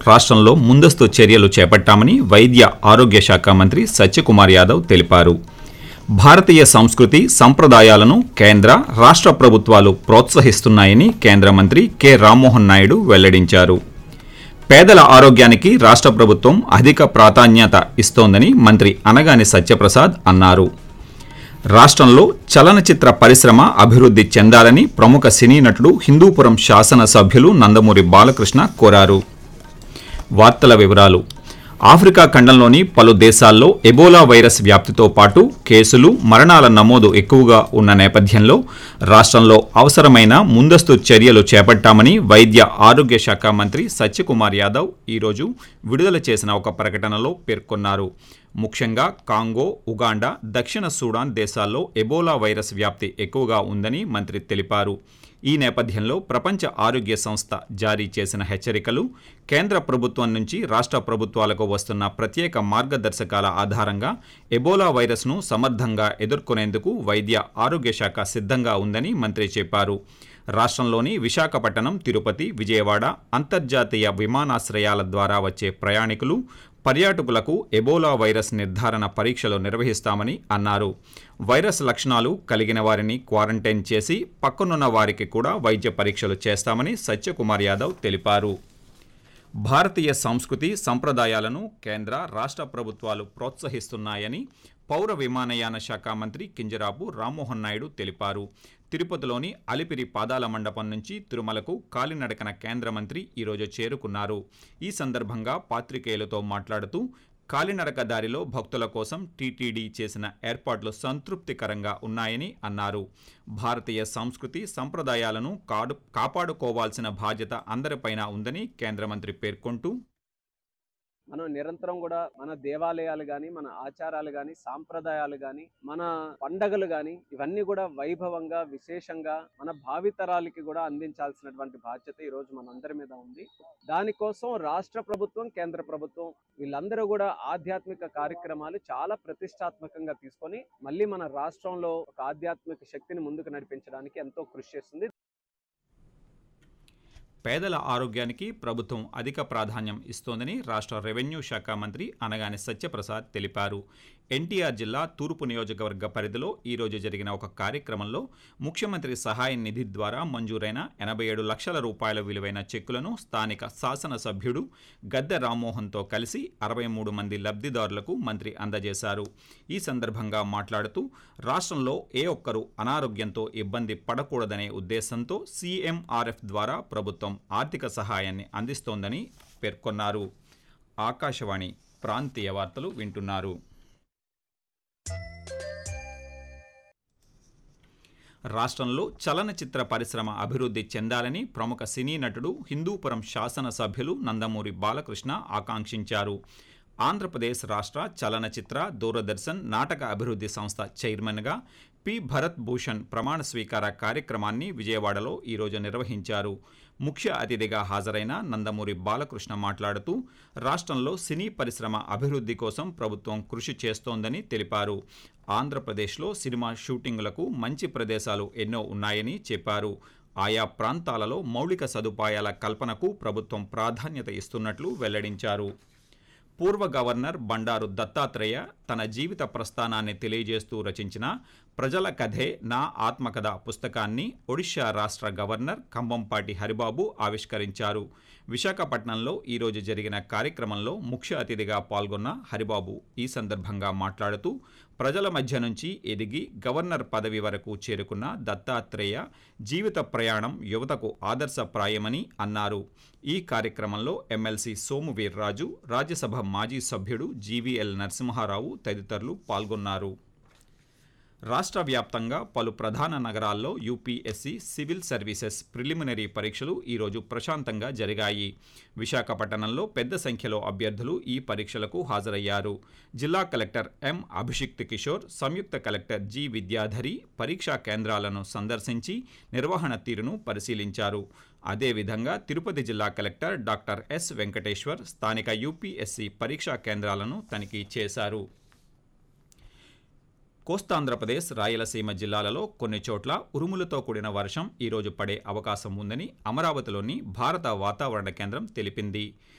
రాష్ట్రంలో ముందస్తు చర్యలు చేపట్టామని వైద్య ఆరోగ్య శాఖ మంత్రి సత్యకుమార్ యాదవ్ తెలిపారు భారతీయ సంస్కృతి సంప్రదాయాలను కేంద్ర రాష్ట్ర ప్రభుత్వాలు ప్రోత్సహిస్తున్నాయని కేంద్ర మంత్రి కె రామ్మోహన్ నాయుడు వెల్లడించారు పేదల ఆరోగ్యానికి రాష్ట్ర ప్రభుత్వం అధిక ప్రాధాన్యత ఇస్తోందని మంత్రి అనగాని సత్యప్రసాద్ అన్నారు రాష్ట్రంలో చలనచిత్ర పరిశ్రమ అభివృద్ధి చెందాలని ప్రముఖ సినీ నటుడు హిందూపురం శాసనసభ్యులు నందమూరి బాలకృష్ణ కోరారు వార్తల వివరాలు ఆఫ్రికా ఖండంలోని పలు దేశాల్లో ఎబోలా వైరస్ వ్యాప్తితో పాటు కేసులు మరణాల నమోదు ఎక్కువగా ఉన్న నేపథ్యంలో రాష్ట్రంలో అవసరమైన ముందస్తు చర్యలు చేపట్టామని వైద్య ఆరోగ్య శాఖ మంత్రి సత్యకుమార్ యాదవ్ ఈరోజు విడుదల చేసిన ఒక ప్రకటనలో పేర్కొన్నారు ముఖ్యంగా కాంగో ఉగాండా దక్షిణ సూడాన్ దేశాల్లో ఎబోలా వైరస్ వ్యాప్తి ఎక్కువగా ఉందని మంత్రి తెలిపారు ఈ నేపథ్యంలో ప్రపంచ ఆరోగ్య సంస్థ జారీ చేసిన హెచ్చరికలు కేంద్ర ప్రభుత్వం నుంచి రాష్ట్ర ప్రభుత్వాలకు వస్తున్న ప్రత్యేక మార్గదర్శకాల ఆధారంగా ఎబోలా వైరస్ను సమర్థంగా ఎదుర్కొనేందుకు వైద్య ఆరోగ్య శాఖ సిద్ధంగా ఉందని మంత్రి చెప్పారు రాష్ట్రంలోని విశాఖపట్నం తిరుపతి విజయవాడ అంతర్జాతీయ విమానాశ్రయాల ద్వారా వచ్చే ప్రయాణికులు పర్యాటకులకు ఎబోలా వైరస్ నిర్ధారణ పరీక్షలు నిర్వహిస్తామని అన్నారు వైరస్ లక్షణాలు కలిగిన వారిని క్వారంటైన్ చేసి పక్కనున్న వారికి కూడా వైద్య పరీక్షలు చేస్తామని సత్యకుమార్ యాదవ్ తెలిపారు భారతీయ సంస్కృతి సంప్రదాయాలను కేంద్ర రాష్ట్ర ప్రభుత్వాలు ప్రోత్సహిస్తున్నాయని పౌర విమానయాన శాఖ మంత్రి కింజరాపు రామ్మోహన్ నాయుడు తెలిపారు తిరుపతిలోని అలిపిరి పాదాల మండపం నుంచి తిరుమలకు కాలినడకన కేంద్ర మంత్రి ఈరోజు చేరుకున్నారు ఈ సందర్భంగా పాత్రికేయులతో మాట్లాడుతూ కాలినడక దారిలో భక్తుల కోసం టీటీడీ చేసిన ఏర్పాట్లు సంతృప్తికరంగా ఉన్నాయని అన్నారు భారతీయ సంస్కృతి సంప్రదాయాలను కాడు కాపాడుకోవాల్సిన బాధ్యత అందరిపైన ఉందని కేంద్ర మంత్రి పేర్కొంటూ మనం నిరంతరం కూడా మన దేవాలయాలు కానీ మన ఆచారాలు కానీ సాంప్రదాయాలు కానీ మన పండగలు కానీ ఇవన్నీ కూడా వైభవంగా విశేషంగా మన భావితరాలకి కూడా అందించాల్సినటువంటి బాధ్యత ఈ రోజు మనందరి మీద ఉంది దానికోసం రాష్ట్ర ప్రభుత్వం కేంద్ర ప్రభుత్వం వీళ్ళందరూ కూడా ఆధ్యాత్మిక కార్యక్రమాలు చాలా ప్రతిష్టాత్మకంగా తీసుకొని మళ్ళీ మన రాష్ట్రంలో ఒక ఆధ్యాత్మిక శక్తిని ముందుకు నడిపించడానికి ఎంతో కృషి చేస్తుంది పేదల ఆరోగ్యానికి ప్రభుత్వం అధిక ప్రాధాన్యం ఇస్తోందని రాష్ట్ర రెవెన్యూ శాఖ మంత్రి అనగాని సత్యప్రసాద్ తెలిపారు ఎన్టీఆర్ జిల్లా తూర్పు నియోజకవర్గ పరిధిలో ఈరోజు జరిగిన ఒక కార్యక్రమంలో ముఖ్యమంత్రి సహాయ నిధి ద్వారా మంజూరైన ఎనభై ఏడు లక్షల రూపాయల విలువైన చెక్కులను స్థానిక శాసనసభ్యుడు గద్దె రామ్మోహన్తో కలిసి అరవై మూడు మంది లబ్ధిదారులకు మంత్రి అందజేశారు ఈ సందర్భంగా మాట్లాడుతూ రాష్ట్రంలో ఏ ఒక్కరూ అనారోగ్యంతో ఇబ్బంది పడకూడదనే ఉద్దేశంతో సీఎంఆర్ఎఫ్ ద్వారా ప్రభుత్వం ఆర్థిక సహాయాన్ని అందిస్తోందని పేర్కొన్నారు ఆకాశవాణి ప్రాంతీయ వార్తలు వింటున్నారు రాష్ట్రంలో చలనచిత్ర పరిశ్రమ అభివృద్ధి చెందాలని ప్రముఖ సినీ నటుడు హిందూపురం శాసనసభ్యులు నందమూరి బాలకృష్ణ ఆకాంక్షించారు ఆంధ్రప్రదేశ్ రాష్ట్ర చలనచిత్ర దూరదర్శన్ నాటక అభివృద్ధి సంస్థ చైర్మన్గా పి భరత్ భూషణ్ ప్రమాణ స్వీకార కార్యక్రమాన్ని విజయవాడలో ఈరోజు నిర్వహించారు ముఖ్య అతిథిగా హాజరైన నందమూరి బాలకృష్ణ మాట్లాడుతూ రాష్ట్రంలో సినీ పరిశ్రమ అభివృద్ధి కోసం ప్రభుత్వం కృషి చేస్తోందని తెలిపారు ఆంధ్రప్రదేశ్లో సినిమా షూటింగులకు మంచి ప్రదేశాలు ఎన్నో ఉన్నాయని చెప్పారు ఆయా ప్రాంతాలలో మౌలిక సదుపాయాల కల్పనకు ప్రభుత్వం ప్రాధాన్యత ఇస్తున్నట్లు వెల్లడించారు పూర్వ గవర్నర్ బండారు దత్తాత్రేయ తన జీవిత ప్రస్థానాన్ని తెలియజేస్తూ రచించిన ప్రజల కథే నా ఆత్మకథ పుస్తకాన్ని ఒడిశా రాష్ట్ర గవర్నర్ కంబంపాటి హరిబాబు ఆవిష్కరించారు విశాఖపట్నంలో ఈరోజు జరిగిన కార్యక్రమంలో ముఖ్య అతిథిగా పాల్గొన్న హరిబాబు ఈ సందర్భంగా మాట్లాడుతూ ప్రజల మధ్య నుంచి ఎదిగి గవర్నర్ పదవి వరకు చేరుకున్న దత్తాత్రేయ జీవిత ప్రయాణం యువతకు ఆదర్శప్రాయమని అన్నారు ఈ కార్యక్రమంలో ఎమ్మెల్సీ సోము వీర్రాజు రాజ్యసభ మాజీ సభ్యుడు జీవీఎల్ నరసింహారావు తదితరులు పాల్గొన్నారు రాష్ట్ర వ్యాప్తంగా పలు ప్రధాన నగరాల్లో యూపీఎస్సీ సివిల్ సర్వీసెస్ ప్రిలిమినరీ పరీక్షలు ఈరోజు ప్రశాంతంగా జరిగాయి విశాఖపట్నంలో పెద్ద సంఖ్యలో అభ్యర్థులు ఈ పరీక్షలకు హాజరయ్యారు జిల్లా కలెక్టర్ ఎం అభిషిక్త్ కిషోర్ సంయుక్త కలెక్టర్ జి విద్యాధరి పరీక్షా కేంద్రాలను సందర్శించి నిర్వహణ తీరును పరిశీలించారు అదేవిధంగా తిరుపతి జిల్లా కలెక్టర్ డాక్టర్ ఎస్ వెంకటేశ్వర్ స్థానిక యూపీఎస్సీ పరీక్షా కేంద్రాలను తనిఖీ చేశారు కోస్తాంధ్రప్రదేశ్ రాయలసీమ జిల్లాలలో కొన్ని చోట్ల ఉరుములతో కూడిన వర్షం ఈరోజు పడే అవకాశం ఉందని అమరావతిలోని భారత వాతావరణ కేంద్రం తెలిపింది